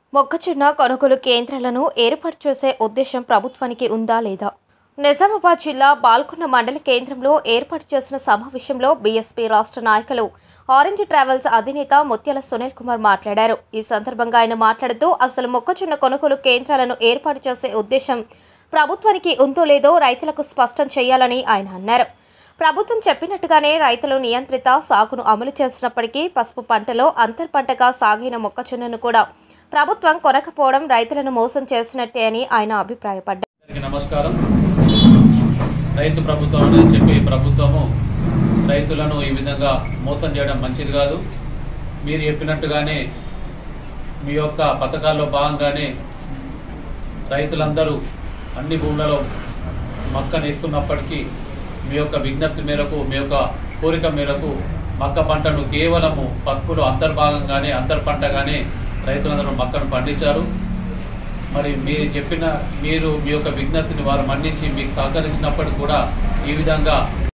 మొక్కజొన్న కొనుగోలు కేంద్రాలను ఏర్పాటు చేసే ఉద్దేశం ప్రభుత్వానికి ఉందా లేదా నిజామాబాద్ జిల్లా బాల్కొండ మండల కేంద్రంలో ఏర్పాటు చేసిన సమావేశంలో బీఎస్పీ రాష్ట్ర నాయకులు ఆరెంజ్ ట్రావెల్స్ అధినేత ముత్యాల సునీల్ కుమార్ మాట్లాడారు ఈ సందర్భంగా ఆయన మాట్లాడుతూ అసలు మొక్కజొన్న కొనుగోలు కేంద్రాలను ఏర్పాటు చేసే ఉద్దేశం ప్రభుత్వానికి ఉందో లేదో రైతులకు స్పష్టం చేయాలని ఆయన అన్నారు ప్రభుత్వం చెప్పినట్టుగానే రైతులు నియంత్రిత సాగును అమలు చేసినప్పటికీ పసుపు పంటలో అంతర్ పంటగా సాగిన మొక్కజొన్నను కూడా ప్రభుత్వం కొనకపోవడం రైతులను మోసం చేసినట్టే అని ఆయన అభిప్రాయపడ్డారు అందరికీ నమస్కారం రైతు ప్రభుత్వం అని చెప్పి ఈ ప్రభుత్వము రైతులను ఈ విధంగా మోసం చేయడం మంచిది కాదు మీరు చెప్పినట్టుగానే మీ యొక్క పథకాల్లో భాగంగానే రైతులందరూ అన్ని భూములలో మక్కను ఇస్తున్నప్పటికీ మీ యొక్క విజ్ఞప్తి మేరకు మీ యొక్క కోరిక మేరకు మక్క పంటను కేవలము పసుపులో అంతర్భాగంగానే అంతర్ పంటగానే రైతులందరూ మక్కను పండించారు మరి మీరు చెప్పిన మీరు మీ యొక్క విజ్ఞప్తిని వారు మన్నించి మీకు సహకరించినప్పటికీ కూడా ఈ విధంగా